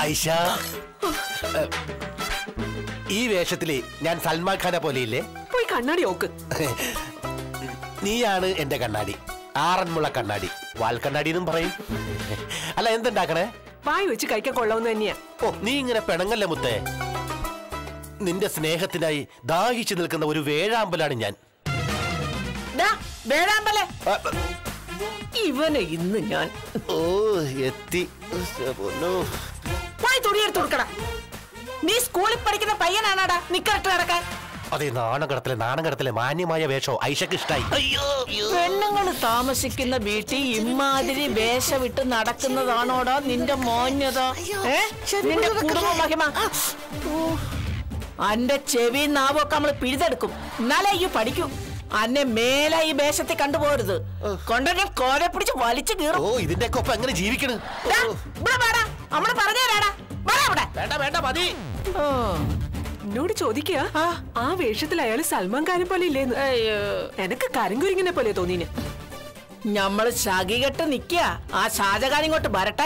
ഐഷ ഏ, ഈ വേഷത്തില് ഞാൻ സൽമാൻ ഖാനെ പോലെയില്ലേ പോയി കണ്ണാടി നോക്ക് നീയാണ് എന്റെ കണ്ണാടി ആറന്മുള കണ്ണാടി വാൽ കണ്ണാടി എന്നും പറയും അല്ല എന്തുണ്ടാക്കണേ വായി വെച്ച് കഴിക്കാൻ കൊള്ളാവുന്ന തന്നെയാ ഓ നീ ഇങ്ങനെ പിണങ്ങല്ലേ മുത്തേ നിന്റെ സ്നേഹത്തിനായി ദാഹിച്ചു നിൽക്കുന്ന ഒരു വേഴാമ്പലാണ് ഞാൻ ദാ, വേഴാമ്പലേ ആ, ഇവനെ ഇന്ന് ഞാൻ ഓ എത്തി പൊന്നോ പോയി തുണിയെടുത്ത് കൊടുക്കടാ നീ സ്കൂളിൽ പഠിക്കുന്ന പയ്യനാണാടാ നിക്കറിട്ട് നടക്കാൻ അതെ നാണകടത്തിലെ നാണകടത്തിലെ മാന്യമായ വേഷോ ഐഷക്ക് ഇഷ്ടായി അയ്യോ അയ്യോ. പെണ്ണുങ്ങൾ താമസിക്കുന്ന വീട്ടിൽ ഇമ്മാതിരി വേഷമിട്ട് നടക്കുന്നതാണോടാ നിന്റെ മോന്യത ഏ? നിന്റെ കുടുംബ മഹിമ ഓ. അന്റെ ചെവി നാവൊക്കെ നമ്മള് പിഴുതെടുക്കും എന്നാലേ ഈ പഠിക്കൂ അന്നെ മേലെ ഈ വേഷത്തിൽ കണ്ടുപോരുത് കൊണ്ടുവരും കോരെ പിടിച്ച് വലിച്ചു കീറും ഓ ഇതിന്റെ ഒക്കെ ഒപ്പം എങ്ങനെ ജീവിക്കണ് ദാ, ഇവിടെ വാടാ നമ്മള് പറഞ്ഞുതരാടാ വാടാ ഇവിടെ വേണ്ട വേണ്ട മതി ഓ. എന്നോട് ചോദിക്കുക ആ. ആ വേഷത്തിൽ അയാള് സൽമാൻ ഖാനെ പോലെ ഇല്ലേന്ന് അയ്യോ എനക്ക് കരിങ്കുരിങ്ങിനെ പോലെ തോന്നീന് ഞമ്മള് ശകികെട്ട് നിക്ക ആ ഷാജകാൻ ഇങ്ങോട്ട് വരട്ടെ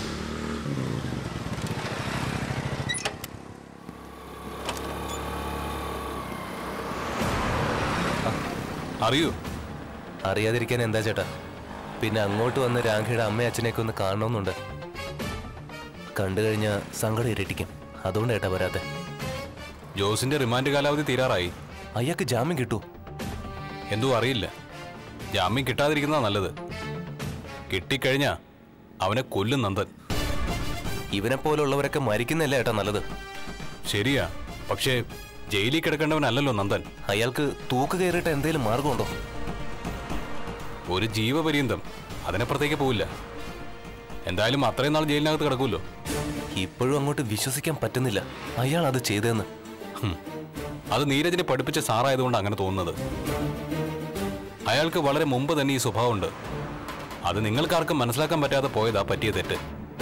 അറിയൂ അറിയാതിരിക്കാൻ എന്താ ചേട്ടാ പിന്നെ അങ്ങോട്ട് വന്ന് രാഖിയുടെ അമ്മയും അച്ഛനെയൊക്കെ ഒന്ന് കാണണമെന്നുണ്ട് കണ്ടു കഴിഞ്ഞാൽ സങ്കടം ഇരട്ടിക്കും അതുകൊണ്ട് ഏട്ടാ വരാത്തെ ജോസിന്റെ റിമാൻഡ് കാലാവധി തീരാറായി അയാൾക്ക് ജാമ്യം കിട്ടൂ എന്തോ അറിയില്ല ജാമ്യം കിട്ടാതിരിക്കുന്നതാ നല്ലത് കിട്ടിക്കഴിഞ്ഞാ അവനെ കൊല്ലും നന്ദൻ ഇവനെ പോലുള്ളവരൊക്കെ മരിക്കുന്നല്ലേ ഏട്ടാ നല്ലത് ശരിയാ പക്ഷേ ജയിലിൽ കിടക്കേണ്ടവനല്ലല്ലോ നന്ദൻ അയാൾക്ക് തൂക്ക് കയറിയിട്ട് എന്തേലും മാർഗമുണ്ടോ ഒരു ജീവപര്യന്തം അതിനപ്പുറത്തേക്ക് പോവില്ല എന്തായാലും അത്രയും നാൾ ജയിലിനകത്ത് കിടക്കുമല്ലോ ഇപ്പോഴും അങ്ങോട്ട് വിശ്വസിക്കാൻ പറ്റുന്നില്ല അയാൾ അത് ചെയ്തതെന്ന് ഹും. അത് നീരജിനെ പഠിപ്പിച്ച സാറായതുകൊണ്ട് അങ്ങനെ തോന്നുന്നത് അയാൾക്ക് വളരെ മുമ്പ് തന്നെ ഈ സ്വഭാവമുണ്ട് അത് നിങ്ങൾക്കാർക്കും മനസ്സിലാക്കാൻ പറ്റാതെ പോയതാ പറ്റിയ തെറ്റ്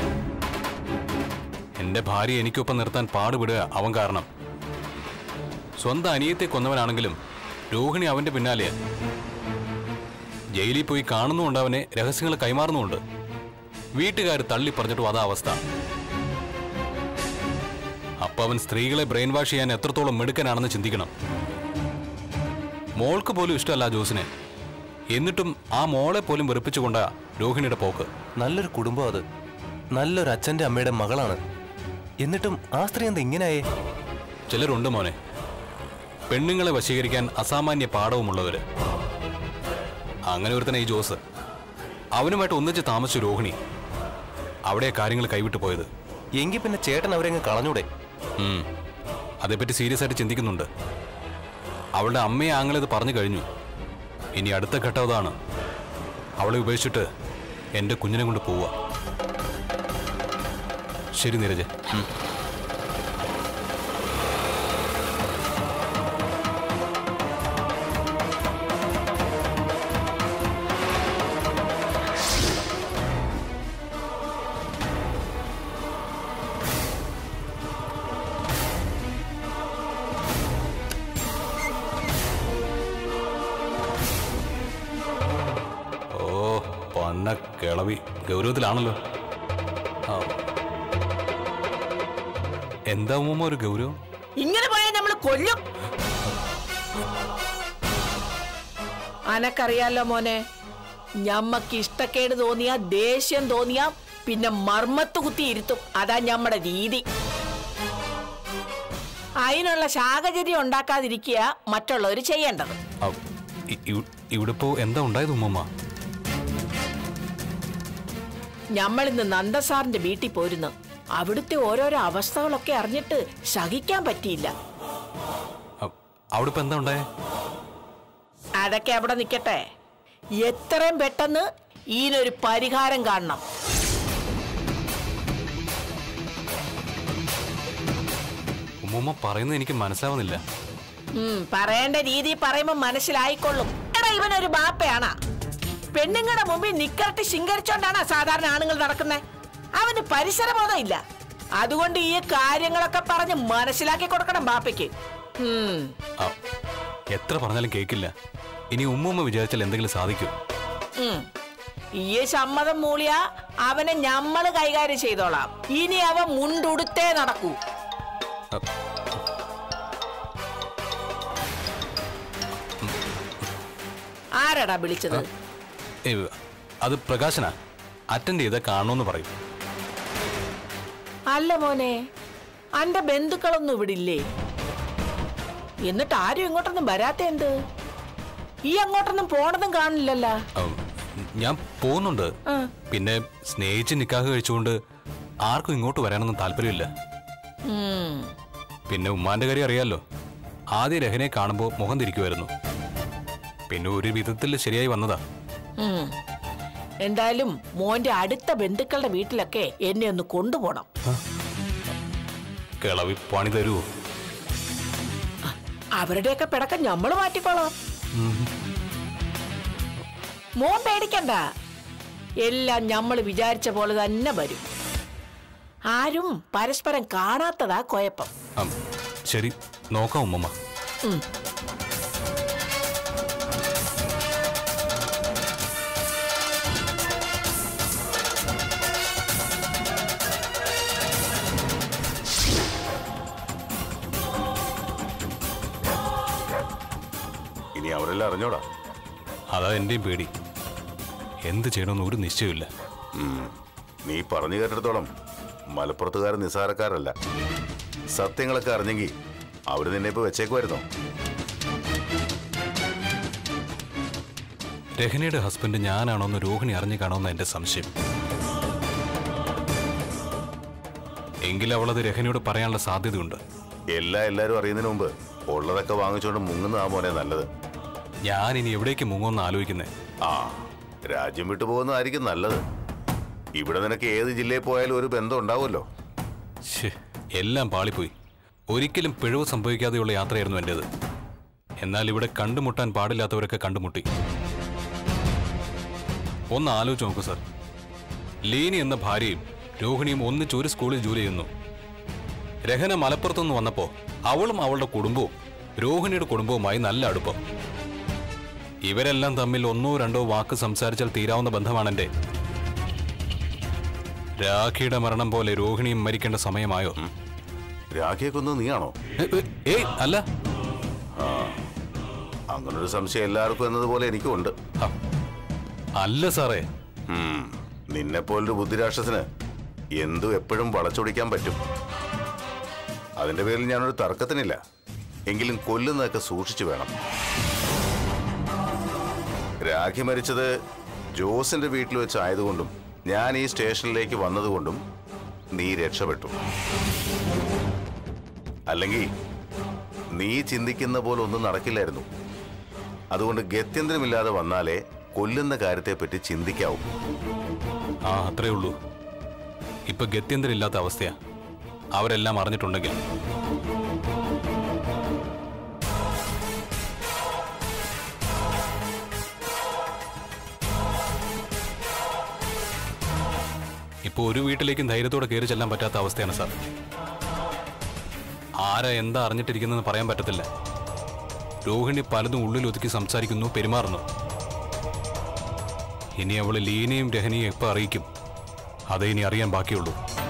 എന്റെ ഭാര്യ എനിക്കൊപ്പം നിർത്താൻ പാടുപെടുക അവൻ കാരണം സ്വന്തം അനിയത്തെ കൊന്നവനാണെങ്കിലും രോഹിണി അവന്റെ പിന്നാലെയാ ജയിലിൽ പോയി കാണുന്നുമുണ്ട് അവനെ രഹസ്യങ്ങൾ കൈമാറുന്നുമുണ്ട് വീട്ടുകാർ തള്ളി പറഞ്ഞിട്ടും അതാ അവസ്ഥ അപ്പൊ അവൻ സ്ത്രീകളെ ബ്രെയിൻ വാഷ് ചെയ്യാൻ എത്രത്തോളം മിടുക്കനാണെന്ന് ചിന്തിക്കണം മോൾക്ക് പോലും ഇഷ്ടമല്ല ആ ജോസിനെ എന്നിട്ടും ആ മോളെ പോലും വെറുപ്പിച്ചുകൊണ്ടാ രോഹിണിയുടെ പോക്ക് നല്ലൊരു കുടുംബം അത് നല്ലൊരു അച്ഛന്റെ അമ്മയുടെ മകളാണ് എന്നിട്ടും ആ സ്ത്രീ എന്താ ഇങ്ങനെയായേ ചിലരുണ്ട് മോനെ പെണ്ണുങ്ങളെ വശീകരിക്കാൻ അസാമാന്യ പാഠവുമുള്ളവര് അങ്ങനെ ഒരുത്തനെ ഈ ജോസ് അവനുമായിട്ട് ഒന്നിച്ച് താമസിച്ചു രോഹിണി അവിടെ കാര്യങ്ങൾ കൈവിട്ടു പോയത് എങ്കിൽ പിന്നെ ചേട്ടൻ അവരെ അങ്ങ് കളഞ്ഞൂടെ ഉം. അതേപ്പറ്റി സീരിയസ് ആയിട്ട് ചിന്തിക്കുന്നുണ്ട് അവളുടെ അമ്മയെ ആങ്ങളത് പറഞ്ഞു കഴിഞ്ഞു ഇനി അടുത്ത ഘട്ടം അതാണ് അവളെ ഉപേക്ഷിച്ചിട്ട് എൻ്റെ കുഞ്ഞിനെ കൊണ്ട് പോവുക ശരി നീരജ് ഉം. ഓ പന്ന കിളവി ഗൗരവത്തിലാണല്ലോ ആ എന്താ ഉമ്മ ഒരു ഗൗരവം ഇങ്ങനെ പോയാൽ നമ്മൾ കൊല്ലും അനക്കറിയാലോ മോനെ ഞമ്മക്ക് ഇഷ്ടക്കേട് തോന്നിയ ദേഷ്യം തോന്നിയ പിന്നെ മർമ്മത്ത് കുത്തി ഇരുത്തും അതാ ഞമ്മടെ രീതി അതിനുള്ള സാഹചര്യം ഉണ്ടാക്കാതിരിക്കുക മറ്റുള്ളവർ ചെയ്യേണ്ടത് ആ, ഇ- ഇവ്- ഇവിടെ ഇപ്പോ എന്താ ഉണ്ടായത് ഉമ്മമ്മ ഞമ്മളിന്ന് നന്ദസാറിന്റെ വീട്ടിൽ പോരുന്നു അവിടുത്തെ ഓരോരോ അവസ്ഥകളൊക്കെ അറിഞ്ഞിട്ട് സഹിക്കാൻ പറ്റിയില്ല ആ, അവിടെ ഇപ്പൊ എന്താ ഉണ്ടായേ അതൊക്കെ അവിടെ നിൽക്കട്ടെ എത്രയും പെട്ടെന്ന് ഇതിനൊരു പരിഹാരം കാണണം ഉമ്മമ്മ പറയുന്നത് എനിക്ക് മനസ്സിലാവുന്നില്ല ഉം, പറയേണ്ട രീതി പറയുമ്പോ മനസ്സിലായിക്കൊള്ളും എടാ ഇവനൊരു ബാപ്പയാണാ പെണ്ണുങ്ങളുടെ മുമ്പിൽ നിക്കറിട്ട് ശിങ്കരിച്ചോണ്ടാണ് സാധാരണ ആണുങ്ങൾ നടക്കുന്നത് അവന് പരിസരബോധം ഇല്ല അതുകൊണ്ട് ഈ കാര്യങ്ങളൊക്കെ പറഞ്ഞ് മനസ്സിലാക്കി കൊടുക്കണം ബാപ്പയ്ക്ക് ഉം, ആ, എത്ര പറഞ്ഞാലും കേൾക്കില്ല ഇനി ഉമ്മമ്മ വിചാരിച്ചാൽ എന്തെങ്കിലും സാധിക്കും ഉം. ഈ സമ്മതം മൂളിയ അവനെ ഞമ്മള് കൈകാര്യം ചെയ്തോളാം ഇനി അവൻ മുണ്ടുടുത്തേ നടക്കൂ ആരാടാ വിളിച്ചത് ഏയ്, അത് പ്രകാശനാ അറ്റൻഡ് ചെയ്താൽ കാണുമെന്ന് പറയും അല്ല മോനെ അന്റെ ബന്ധുക്കളൊന്നും ഇവിടെ ഇല്ലേ എന്നിട്ട് ആരും ഇങ്ങോട്ടൊന്നും വരാത്ത എന്ത് ഈ അങ്ങോട്ടൊന്നും പോണതും കാണില്ലല്ലോ ഉം, ഞാൻ പോകുന്നുണ്ട് ആ. പിന്നെ സ്നേഹിച്ച് നിക്കാഹ് കഴിച്ചുകൊണ്ട് ആർക്കും ഇങ്ങോട്ട് വരാനൊന്നും താല്പര്യമില്ല ഉം. പിന്നെ ഉമ്മാന്റെ കാര്യം അറിയാലോ ആദ്യം രഹനെ കാണുമ്പോൾ മുഖം തിരിക്കുമായിരുന്നു പിന്നെ ഒരു വിധത്തിൽ ശരിയായി വന്നതാ ഉം. എന്തായാലും മോന്റെ അടുത്ത ബന്ധുക്കളുടെ വീട്ടിലൊക്കെ എന്നെ ഒന്ന് കൊണ്ടുപോണം കിളവി പണി തരുവോ അവരുടെയൊക്കെ പിടക്കം ഞമ്മള് മാറ്റിക്കോളാം മോൻ പേടിക്കണ്ട എല്ലാം ഞമ്മള് വിചാരിച്ച പോലെ തന്നെ വരും ആരും പരസ്പരം കാണാത്തതാ കുഴപ്പം ഉം, ശരി നോക്കാം ഉമ്മമ്മ ഉം. ഇനി അവരെല്ലാം അറിഞ്ഞോടാ അതാ എന്റെയും പേടി എന്ത് ചെയ്യണമെന്ന് ഒരു നിശ്ചയമില്ല നീ പറഞ്ഞു കേട്ടിടത്തോളം മലപ്പുറത്തുകാർ നിസ്സാരക്കാരല്ല സത്യങ്ങളൊക്കെ അറിഞ്ഞെങ്കിൽ അവര് നിന്നെ ഇപ്പൊ വെച്ചേക്കുമായിരുന്നോ രഹനയുടെ ഹസ്ബൻഡ് ഞാനാണോന്ന് രോഹിണി അറിഞ്ഞു കാണുമെന്ന എന്റെ സംശയം എങ്കിൽ അവളത് രഹനയോട് പറയാനുള്ള സാധ്യതയുണ്ട് എല്ലാ എല്ലാരും അറിയുന്നതിന് മുമ്പ് ഉള്ളതൊക്കെ വാങ്ങിച്ചുകൊണ്ട് മുങ്ങുന്നതാ മോനെ നല്ലത് ഞാൻ ഇനി എവിടേക്ക് മുങ്ങുമെന്ന് ആലോചിക്കുന്നേ ആ രാജ്യം വിട്ടു പോകുന്നതായിരിക്കും നല്ലത് ഇവിടെ നിനക്ക് ഏത് ജില്ലയിൽ പോയാലും ഒരു ബന്ധം ഉണ്ടാവുമല്ലോ ശ്ശേ, എല്ലാം പാളിപ്പോയി ഒരിക്കലും പിഴവ് സംഭവിക്കാതെയുള്ള യാത്രയായിരുന്നു എൻ്റേത് എന്നാൽ ഇവിടെ കണ്ടുമുട്ടാൻ പാടില്ലാത്തവരൊക്കെ കണ്ടുമുട്ടി ഒന്ന് ആലോചിച്ച് നോക്കൂ സാർ ലീനി എന്ന ഭാര്യയും രോഹിണിയും ഒന്നിച്ച് ഒരു സ്കൂളിൽ ജോലി ചെയ്യുന്നു രഹന മലപ്പുറത്തുനിന്ന് വന്നപ്പോ അവളും അവളുടെ കുടുംബവും രോഹിണിയുടെ കുടുംബവുമായി നല്ല അടുപ്പം ഇവരെല്ലാം തമ്മിൽ ഒന്നോ രണ്ടോ വാക്ക് സംസാരിച്ചാൽ തീരാവുന്ന ബന്ധമാണെന്റെ രാഖിയുടെ മരണം പോലെ രോഹിണിയും മരിക്കേണ്ട സമയമായോ രാഖിയെ കൊന്നത് നീയാണോ ഏ, ഏ, ഏയ് അല്ല അങ്ങനൊരു സംശയം എല്ലാവർക്കും എന്നതുപോലെ എനിക്കും ഉണ്ട് ഹ, അല്ല സാറേ ഉം. നിന്നെപ്പോലൊരു ബുദ്ധിരാക്ഷസന് എന്തും എപ്പോഴും വളച്ചൊടിക്കാൻ പറ്റും അതിന്റെ പേരിൽ ഞാനൊരു തർക്കത്തിനില്ല എങ്കിലും കൊല്ലുന്നതൊക്കെ സൂക്ഷിച്ചു വേണം രാഖി മരിച്ചത് ജോസിന്റെ വീട്ടിൽ വെച്ചായതുകൊണ്ടും ഞാൻ ഈ സ്റ്റേഷനിലേക്ക് വന്നതുകൊണ്ടും നീ രക്ഷപ്പെട്ടു അല്ലെങ്കിൽ നീ ചിന്തിക്കുന്ന പോലെ ഒന്നും നടക്കില്ലായിരുന്നു അതുകൊണ്ട് ഗത്യന്തരമില്ലാതെ വന്നാലേ കൊല്ലുന്ന കാര്യത്തെപ്പറ്റി ചിന്തിക്കാവൂ ആ അത്രേ ഉള്ളൂ ഇപ്പൊ ഗത്യന്തരില്ലാത്ത അവസ്ഥയാ അവരെല്ലാം അറിഞ്ഞിട്ടുണ്ടെങ്കിൽ ഇപ്പൊ ഒരു വീട്ടിലേക്കും ധൈര്യത്തോടെ കയറി ചെല്ലാൻ പറ്റാത്ത അവസ്ഥയാണ് സാർ ആരാ എന്താ അറിഞ്ഞിട്ടിരിക്കുന്നതെന്ന് പറയാൻ പറ്റത്തില്ല രോഹിണി പലതും ഉള്ളിൽ ഒതുക്കി സംസാരിക്കുന്നു പെരുമാറുന്നു ഇനി അവള് ലീനയും രഹനയും എപ്പോ അറിയിക്കും അതേ ഇനി അറിയാൻ ബാക്കിയുള്ളൂ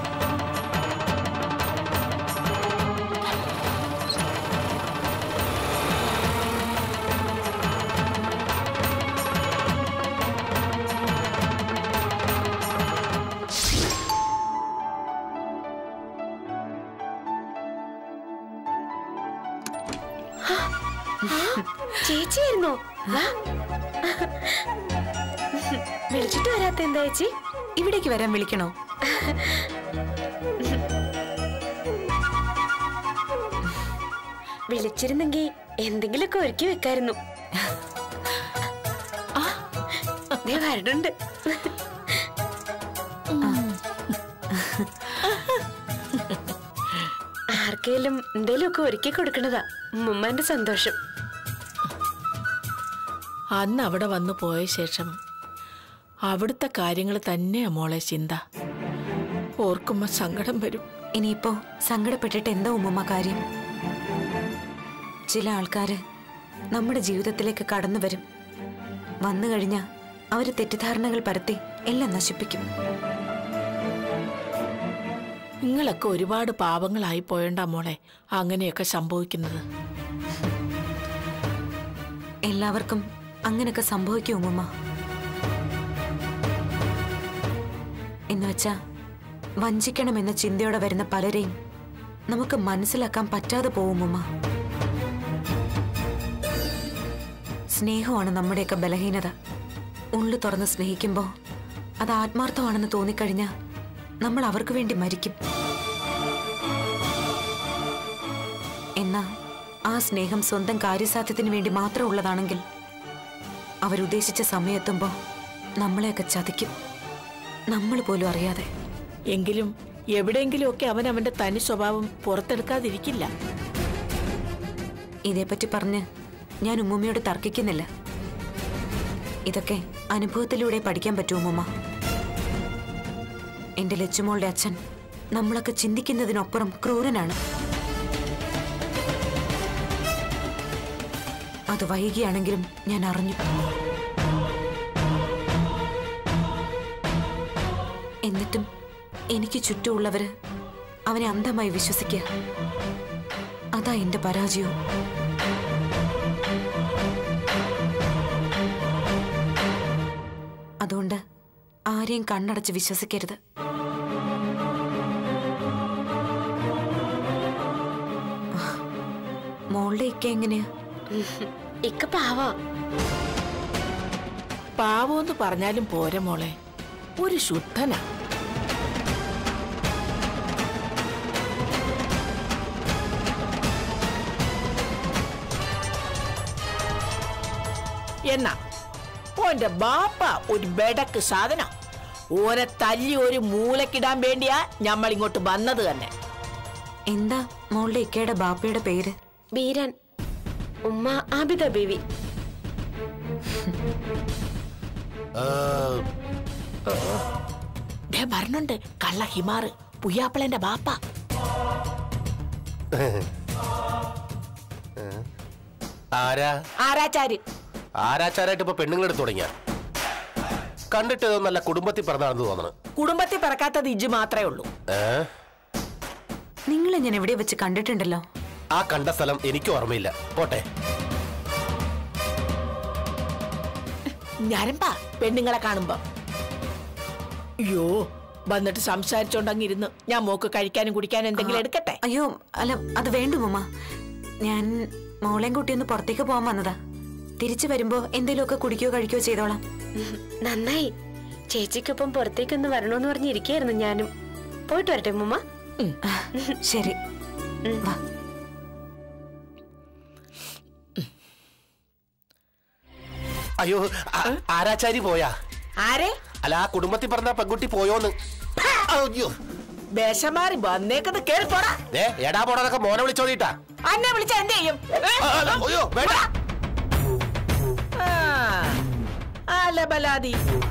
ചേച്ചിയായിരുന്നോ വാ. വിളിച്ചിട്ട് വരാത്ത എന്താ ചേച്ചി ഇവിടേക്ക് വരാൻ വിളിക്കണോ വിളിച്ചിരുന്നെങ്കി എന്തെങ്കിലുമൊക്കെ ഒരുക്കി വെക്കായിരുന്നു ആ, ദേ വരണുണ്ട് ആർക്കേലും എന്തേലുമൊക്കെ ഒരുക്കി കൊടുക്കണതാ മുമ്മാന്റെ സന്തോഷം അന്ന് അവിടെ വന്നു പോയ ശേഷം അവിടുത്തെ കാര്യങ്ങൾ തന്നെയാ മോളെ ചിന്ത ഓർക്കുമ്പോ സങ്കടം വരും ഇനിയിപ്പോ സങ്കടപ്പെട്ടിട്ട് എന്താ ഉമ്മമ്മ കാര്യം ചില ആൾക്കാര് നമ്മുടെ ജീവിതത്തിലേക്ക് കടന്നു വരും വന്നു കഴിഞ്ഞാ അവര് തെറ്റിദ്ധാരണകൾ പരത്തി എല്ലാം നശിപ്പിക്കും നിങ്ങളൊക്കെ ഒരുപാട് പാവങ്ങളായി പോയണ്ടാ മോളെ അങ്ങനെയൊക്കെ സംഭവിക്കുന്നത് എല്ലാവർക്കും അങ്ങനെയൊക്കെ സംഭവിക്കും ഉമ്മ എന്ന് വെച്ചാ വഞ്ചിക്കണമെന്ന ചിന്തയോടെ വരുന്ന പലരെയും നമുക്ക് മനസ്സിലാക്കാൻ പറ്റാതെ പോവും ഉമ്മ സ്നേഹമാണ് നമ്മുടെയൊക്കെ ബലഹീനത ഉള്ളു തുറന്ന് സ്നേഹിക്കുമ്പോൾ അത് ആത്മാർത്ഥമാണെന്ന് തോന്നിക്കഴിഞ്ഞാൽ നമ്മൾ അവർക്ക് വേണ്ടി മരിക്കും എന്നാ ആ സ്നേഹം സ്വന്തം കാര്യസാധ്യത്തിന് വേണ്ടി മാത്രം ഉള്ളതാണെങ്കിൽ അവരുദ്ദേശിച്ച സമയമെത്തുമ്പോൾ നമ്മളെയൊക്കെ ചതിക്കും നമ്മൾ പോലും അറിയാതെ എങ്കിലും എവിടെയെങ്കിലുമൊക്കെ അവൻ അവന്റെ തനി സ്വഭാവം പുറത്തെടുക്കാതിരിക്കില്ല ഇതേപ്പറ്റി പറഞ്ഞ് ഞാൻ ഉമ്മുമ്മയോട് തർക്കിക്കുന്നില്ല ഇതൊക്കെ അനുഭവത്തിലൂടെ പഠിക്കാൻ പറ്റൂ ഉമ്മുമ്മ എന്റെ ലച്ചുമോളുടെ അച്ഛൻ നമ്മളൊക്കെ ചിന്തിക്കുന്നതിനപ്പുറം ക്രൂരനാണ് അത് വൈകിയാണെങ്കിലും ഞാൻ അറിഞ്ഞു എന്നിട്ടും എനിക്ക് ചുറ്റുമുള്ളവര് അവനെ അന്ധമായി വിശ്വസിക്കുക അതാ എന്റെ പരാജയവും അതുകൊണ്ട് ആരെയും കണ്ണടച്ച് വിശ്വസിക്കരുത് മോളുടെ ഇക്ക എങ്ങനെയാ ഇക്ക പാവാ പാവമെന്ന് പറഞ്ഞാലും പോരെ മോളെ ഒരു ശുദ്ധനാ എന്നാ ഓന്റെ ബാപ്പ ഒരു ബെടക്ക് സാധനം ഓനെ തല്ലി ഒരു മൂലക്കിടാൻ വേണ്ടിയാ ഞമ്മൾ ഇങ്ങോട്ട് വന്നത് തന്നെ എന്താ മോളുടെ ഇക്കയുടെ ബാപ്പയുടെ പേര് ബീരാൻ ഉമ്മ ആബിദ ബേബി ദേ പറഞ്ഞുണ്ട് കള്ള ഹിമാറ് പുയ്യാപ്പിളന്റെ ബാപ്പ ആരാ ആരാച്ചാര് ആരാച്ചാരായിട്ട് ഇപ്പൊ പെണ്ണുങ്ങളെടുത്ത് തുടങ്ങിയ കണ്ടിട്ട് ഏതോ നല്ല കുടുംബത്തിൽ പറഞ്ഞാണെന്ന് തോന്നണം കുടുംബത്തിൽ പിറക്കാത്തത് ഇജ്ജ് മാത്രമേ ഉള്ളൂ ഏ നിങ്ങളെ ഞാൻ എവിടെ വെച്ച് കണ്ടിട്ടുണ്ടല്ലോ ആ കണ്ട സ്ഥലം എനിക്ക് ഓർമ്മയില്ല പോട്ടെ ഞരമ്പാ പെണ്ണുങ്ങളെ കാണുമ്പോ അയ്യോ വന്നിട്ട് സംസാരിച്ചോണ്ടങ്ങിരുന്ന് ഞാൻ മോക്ക് കഴിക്കാനും കുടിക്കാനും എന്തെങ്കിലും എടുക്കട്ടെ അയ്യോ അല്ല അത് വേണ്ടു ഉമ്മ ഞാൻ മോളെയും കൂട്ടി ഒന്ന് പുറത്തേക്ക് പോകാൻ വന്നതാ തിരിച്ചു വരുമ്പോ എന്തെങ്കിലുമൊക്കെ കുടിക്കുകയോ കഴിക്കുകയോ ചെയ്തോളാം നന്നായി ചേച്ചിക്കൊപ്പം പുറത്തേക്കൊന്ന് വരണോന്ന് പറഞ്ഞിരിക്കായിരുന്നു ഞാനും പോയിട്ട് വരട്ടെ ഉമ്മ ശരി വാ അയ്യോ ആ- ആരാച്ചാരി പോയാ ആരെ അല്ല ആ കുടുംബത്തിൽ പറഞ്ഞ പെൺകുട്ടി പോയോന്ന് അയ്യോ വേഷമാറി വന്നേക്കത് കേറി പോടാ ദേ എടാ പോടാന്നൊക്കെ മോനെ വിളിച്ചോദിട്ടാ അന്നെ വിളിച്ച എന്ത് ചെയ്യും ഏ? അയ്യോ വേണ്ട ആ, അലബലാതി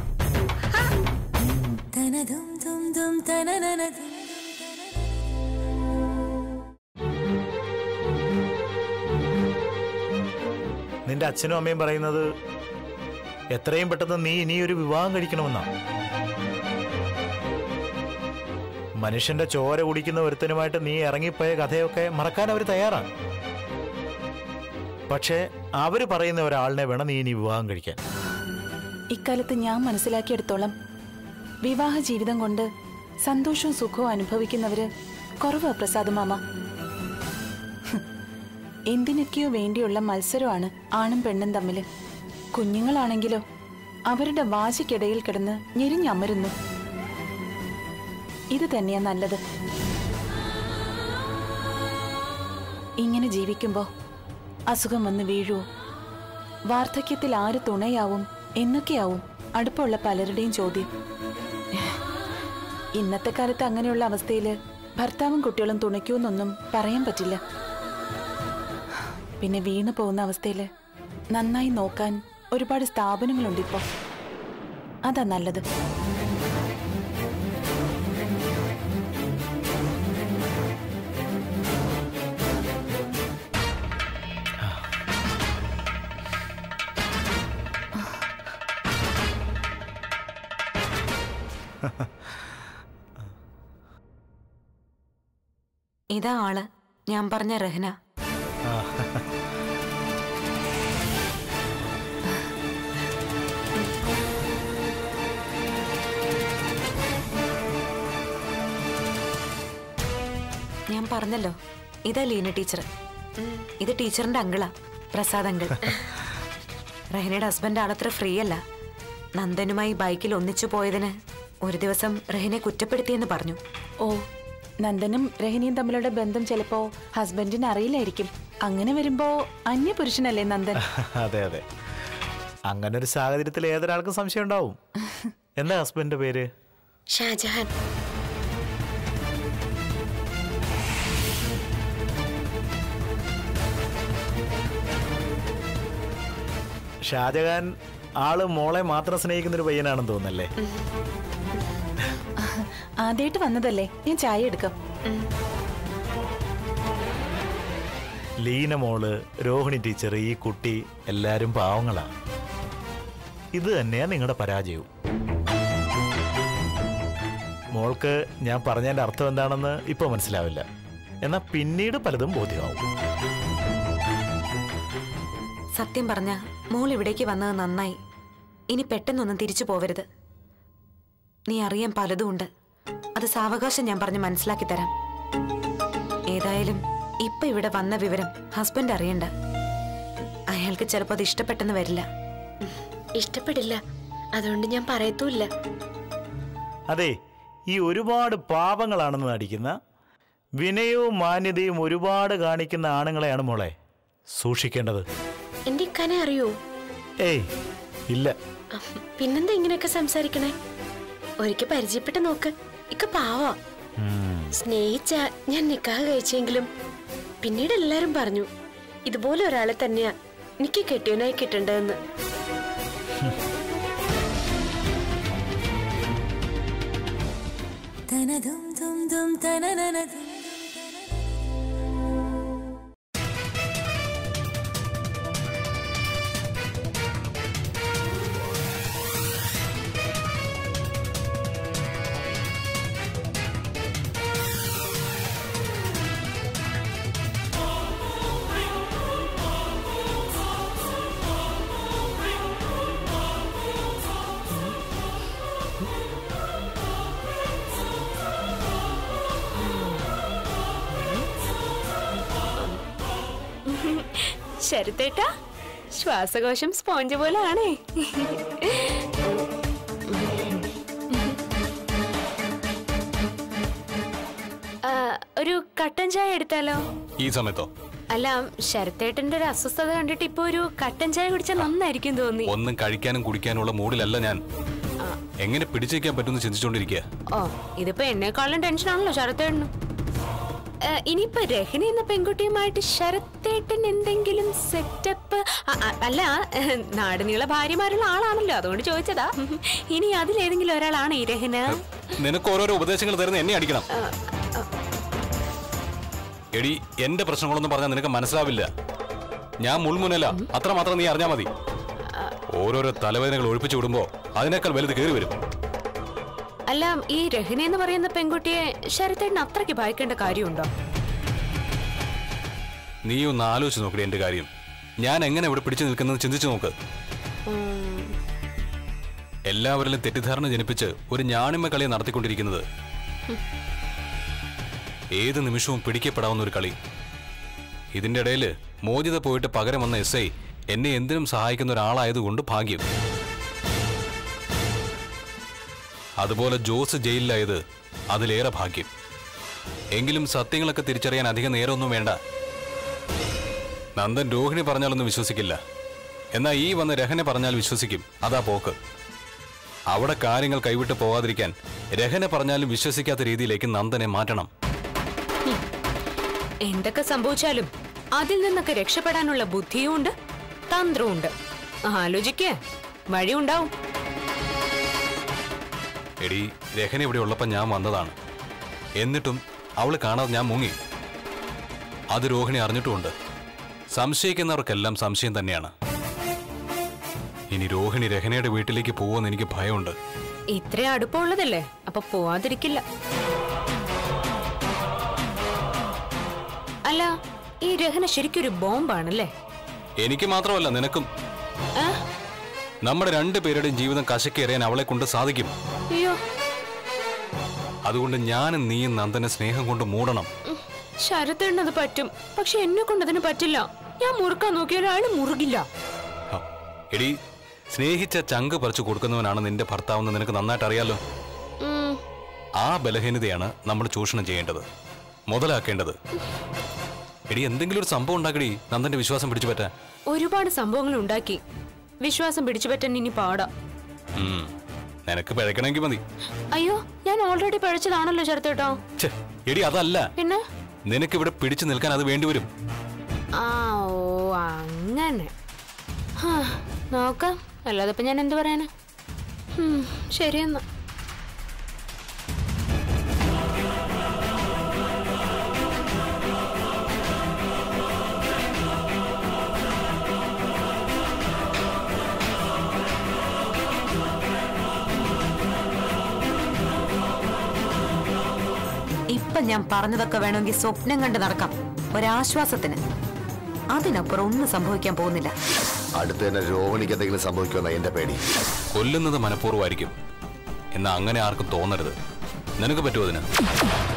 നിന്റെ അച്ഛനും അമ്മയും പറയുന്നത് എത്രയും പെട്ടെന്ന് നീ ഇനിയൊരു വിവാഹം കഴിക്കണമെന്നാ മനുഷ്യന്റെ ചോര കുടിക്കുന്ന ഒരുത്തനുമായിട്ട് നീ ഇറങ്ങിപ്പോയ കഥയൊക്കെ മറക്കാൻ അവർ തയ്യാറാണ് പക്ഷേ അവര് പറയുന്ന ഒരാളിനെ വേണം നീ ഇനി വിവാഹം കഴിക്കാൻ ഇക്കാലത്ത് ഞാൻ മനസ്സിലാക്കിയെടുത്തോളം വിവാഹ ജീവിതം കൊണ്ട് സന്തോഷവും സുഖവും അനുഭവിക്കുന്നവര് കുറവാ പ്രസാദ് മാമ ഹ്. എന്തിനൊക്കെയോ വേണ്ടിയുള്ള മത്സരമാണ് ആണും പെണ്ണും തമ്മില് കുഞ്ഞുങ്ങളാണെങ്കിലോ അവരുടെ വാശിക്കിടയിൽ കിടന്ന് ഞെരിഞ്ഞമരുന്നു ഇത് തന്നെയാ നല്ലത് ഇങ്ങനെ ജീവിക്കുമ്പോ അസുഖം വന്ന് വീഴുവോ വാർദ്ധക്യത്തിൽ ആര് തുണയാവും എന്നൊക്കെയാവും അടുപ്പമുള്ള പലരുടെയും ചോദ്യം ഇന്നത്തെ കാലത്ത് അങ്ങനെയുള്ള അവസ്ഥയിൽ ഭർത്താവും കുട്ടികളും തുണയ്ക്കുമെന്നൊന്നും പറയാൻ പറ്റില്ല പിന്നെ വീണു പോകുന്ന അവസ്ഥയിൽ നന്നായി നോക്കാൻ ഒരുപാട് സ്ഥാപനങ്ങളുണ്ട് ഇപ്പോൾ അതാ നല്ലത് ഇതാ ആള് ഞാൻ പറഞ്ഞ റഹ്ന ഞാൻ പറഞ്ഞല്ലോ ഇതാ ലീന ടീച്ചർ ഇത് ടീച്ചറിന്റെ അങ്കിളാ പ്രസാദ് അങ്കിൾ റഹനയുടെ ഹസ്ബൻഡ് ആളത്ര ഫ്രീ അല്ല നന്ദനുമായി ബൈക്കിൽ ഒന്നിച്ചു പോയതിന് ഒരു ദിവസം റഹനെ കുറ്റപ്പെടുത്തിയെന്ന് പറഞ്ഞു ഓ നന്ദനും രഹിനിയും തമ്മിലുള്ള ബന്ധം ചിലപ്പോ ഹസ്ബൻഡിന് അറിയില്ലായിരിക്കും അങ്ങനെ വരുമ്പോ അന്യപുരുഷനല്ലേ നന്ദൻ അതെ അതെ അങ്ങനെ ഒരു സാഹചര്യത്തിൽ ഏതൊരാൾക്കും സംശയം ഉണ്ടാവും എന്താ ഹസ്ബൻഡിന്റെ പേര് ഷാജഹാൻ ഷാജഹാൻ ആള് മോളെ മാത്രം സ്നേഹിക്കുന്ന ഒരു പയ്യനാണെന്ന് തോന്നുന്നല്ലേ ആദ്യമായിട്ട് വന്നതല്ലേ ഞാൻ ചായ എടുക്കാം ലീന മോള് രോഹിണി ടീച്ചർ ഈ കുട്ടി എല്ലാരും പാവങ്ങളാ ഇത് തന്നെയാ നിങ്ങളുടെ പരാജയവും മോൾക്ക് ഞാൻ പറഞ്ഞതിന്റെ അർത്ഥം എന്താണെന്ന് ഇപ്പൊ മനസ്സിലാവില്ല എന്നാൽ പിന്നീട് പലതും ബോധ്യമാവും സത്യം പറഞ്ഞ മോൾ ഇവിടേക്ക് വന്നത് നന്നായി ഇനി പെട്ടെന്നൊന്നും തിരിച്ചു പോവരുത് നീ അറിയാൻ പലതും ഉണ്ട് അത് സാവകാശം ഞാൻ പറഞ്ഞ് മനസ്സിലാക്കി തരാം ഏതായാലും ഇപ്പൊ ഇവിടെ വന്ന വിവരം ഹസ്ബൻഡ് അറിയണ്ട അയാൾക്ക് ചിലപ്പോൾ അത് ഇഷ്ടപ്പെട്ടെന്ന് വരില്ല ഇഷ്ടപ്പെടില്ല അതുകൊണ്ട് ഞാൻ പറയത്തുമില്ല അതെ ഈ ഒരുപാട് പാപങ്ങളാണെന്ന് നടിക്കുന്ന വിനയവും മാന്യതയും ഒരുപാട് കാണിക്കുന്ന ആണുങ്ങളെയാണ് മോളെ സൂക്ഷിക്കേണ്ടത് എന്റെ ഇക്കാനെ അറിയോ ഏയ് ഇല്ല അഹ്, പിന്നെന്താ ഇങ്ങനെയൊക്കെ സംസാരിക്കണേ ഒരിക്കൽ പരിചയപ്പെട്ട് നോക്ക് ഇക്ക പാവാ സ്നേഹിച്ച ഞാൻ നിക്കാഹ് കഴിച്ചെങ്കിലും പിന്നീട് എല്ലാരും പറഞ്ഞു ഇതുപോലെ ഒരാളെ തന്നെയാ എനിക്ക് കെട്ടിയനായി കിട്ടേണ്ടതെന്ന് ശരത്തേട്ടാ ശ്വാസകോശം സ്പോഞ്ച് പോലെ ആണേ ആ, ഒരു കട്ടൻ ചായ എടുത്താലോ ഈ സമയത്തോ അല്ല ശരത്തേട്ടന്റെ ഒരു അസ്വസ്ഥത കണ്ടിട്ട് ഇപ്പൊ ഒരു കട്ടൻ ചായ കുടിച്ചാൽ നന്നായിരിക്കും തോന്നി ഒന്നും കഴിക്കാനും കുടിക്കാനുള്ള മൂഡിലല്ല ഞാൻ എങ്ങനെ പിടിച്ചേക്കാൻ പറ്റുമെന്ന് ചിന്തിച്ചുകൊണ്ടിരിക്കുക ഓ ഇതിപ്പോ എന്നെക്കാളും ടെൻഷനാണല്ലോ ശരത്തേട്ടനും ഏ, ഇനിയിപ്പോ രഹന എന്ന പെൺകുട്ടിയുമായിട്ട് ശരത്തേട്ടൻ എന്തെങ്കിലും സെറ്റപ്പ് അല്ല ഏ, നാടുനീള ഭാര്യമാരുള്ള ആളാണല്ലോ അതുകൊണ്ട് ചോദിച്ചതാ ഇനി അതിലേതെങ്കിലും ഒരാളാണ് ഈ രഹന നിനക്ക് ഓരോരോ ഉപദേശങ്ങൾ തരുന്ന എന്നെ അടിക്കണം എടി എന്റെ പ്രശ്നങ്ങളൊന്നും പറഞ്ഞാൽ നിനക്ക് മനസ്സിലാവില്ല ഞാൻ മുൾമുനല്ല അത്രമാത്രം നീ അറിഞ്ഞാ മതി ഓരോരോ തലവേദനകൾ ഒഴിപ്പിച്ചു വിടുമ്പോ അതിനേക്കാൾ വലുത് കയറി വരും അല്ല ഈ രഹന എന്ന് പറയുന്ന പെൺകുട്ടിയെ ശരത്തേട്ടൻ അത്രയ്ക്ക് ഭയക്കേണ്ട കാര്യമുണ്ടോ നീ ഒന്ന് ആലോചിച്ച് നോക്കടി എന്റെ കാര്യം ഞാൻ എങ്ങനെ ഇവിടെ പിടിച്ചു നിൽക്കുന്നത് ചിന്തിച്ചു നോക്ക് എല്ലാവരിലും തെറ്റിദ്ധാരണ ജനിപ്പിച്ച് ഒരു ഞാണിമ കളി നടത്തിക്കൊണ്ടിരിക്കുന്നത് ഏത് നിമിഷവും പിടിക്കപ്പെടാവുന്ന ഒരു കളി ഇതിന്റെ ഇടയിൽ മോചിത പോയിട്ട് പകരം വന്ന എസ് ഐ എന്നെ എന്തിനും സഹായിക്കുന്ന ഒരാളായതുകൊണ്ട് ഭാഗ്യം അതുപോലെ ജോസ് ജയിലിലായത് അതിലേറെ ഭാഗ്യം എങ്കിലും സത്യങ്ങളൊക്കെ തിരിച്ചറിയാൻ അധികം നേരമൊന്നും വേണ്ട നന്ദൻ രോഹിണി പറഞ്ഞാലൊന്നും വിശ്വസിക്കില്ല എന്നാൽ ഈ വന്ന് രഹനെ പറഞ്ഞാൽ വിശ്വസിക്കും അതാ പോക്ക് അവിടെ കാര്യങ്ങൾ കൈവിട്ട് പോകാതിരിക്കാൻ രഹനെ പറഞ്ഞാലും വിശ്വസിക്കാത്ത രീതിയിലേക്ക് നന്ദനെ മാറ്റണം എന്തൊക്കെ സംഭവിച്ചാലും അതിൽ നിന്നൊക്കെ രക്ഷപ്പെടാനുള്ള ബുദ്ധിയും ഉണ്ട് തന്ത്രവും ഉണ്ട് ആലോചിക്കേ വഴിയുണ്ടാവും എടി രഹന ഇവിടെ ഉള്ളപ്പോൾ ഞാൻ വന്നതാണ് എന്നിട്ടും അവള് കാണാതെ ഞാൻ മുങ്ങി അത് രോഹിണി അറിഞ്ഞിട്ടുമുണ്ട് സംശയിക്കുന്നവർക്കെല്ലാം സംശയം തന്നെയാണ് ഇനി രോഹിണി രഹനയുടെ വീട്ടിലേക്ക് പോകുമെന്ന് എനിക്ക് ഭയമുണ്ട് ഇത്രയും അടുപ്പമുള്ളതല്ലേ അപ്പൊ പോവാതിരിക്കില്ല അല്ല ഈ രഹന ശരിക്കൊരു ബോംബാണല്ലേ എനിക്ക് മാത്രമല്ല നിനക്കും ആ? നമ്മുടെ രണ്ടു പേരുടെയും ജീവിതം കശക്കേറിയാൻ അവളെ കൊണ്ട് സാധിക്കും അയ്യോ അതുകൊണ്ട് ഞാനും നീയും നന്ദനെ സ്നേഹം കൊണ്ട് മൂടണം ഉം, ശരത്തേണ്ണത് പറ്റും പക്ഷെ എന്നെ കൊണ്ട് അതിന് പറ്റില്ല ഞാൻ മുറുക്കാൻ നോക്കിയ ഒരാള് മുറുകില്ല ഹ, എടി സ്നേഹിച്ച ചങ്ക് പറിച്ചു കൊടുക്കുന്നവനാണ് നിന്റെ ഭർത്താവെന്ന് നിനക്ക് നന്നായിട്ട് അറിയാലോ ഉം, ആ ബലഹീനതയാണ് നമ്മൾ ചൂഷണം ചെയ്യേണ്ടത് മുതലാക്കേണ്ടത് എടി എന്തെങ്കിലും ഒരു സംഭവം ഉണ്ടാക്കടി നന്ദന്റെ വിശ്വാസം പിടിച്ചു പറ്റാൻ ഒരുപാട് സംഭവങ്ങൾ ഉണ്ടാക്കി വിശ്വാസം പിടിച്ചു പറ്റാൻ ഇനി പാടാ ഉം. നിനക്ക് പിഴക്കണമെങ്കിൽ മതി അയ്യോ ഞാൻ ഓൾറെഡി പഴിച്ചതാണല്ലോ ശരത്തേട്ടോ ഛെ, എടി അതല്ല പിന്നെ നിനക്ക് ഇവിടെ പിടിച്ചു നിൽക്കാൻ അത് വേണ്ടിവരും ആ ഓ അങ്ങനെ ഹാ, നോക്കാം അല്ലാതെ ഇപ്പൊ ഞാൻ എന്ത് പറയാനാ ഉം, ശരിയെന്നാ ഇപ്പൊ ഞാൻ പറഞ്ഞതൊക്കെ വേണമെങ്കിൽ സ്വപ്നം കണ്ട് നടക്കാം ഒരാശ്വാസത്തിന് അതിനപ്പുറം ഒന്നും സംഭവിക്കാൻ പോകുന്നില്ല അടുത്ത് തന്നെ രോഹിണിക്ക് എന്തെങ്കിലും സംഭവിക്കുമെന്ന എന്റെ പേടി കൊല്ലുന്നത് മനഃപൂർവ്വമായിരിക്കും എന്നാ അങ്ങനെ ആർക്കും തോന്നരുത് നിനക്ക് പറ്റുമോ അതിന്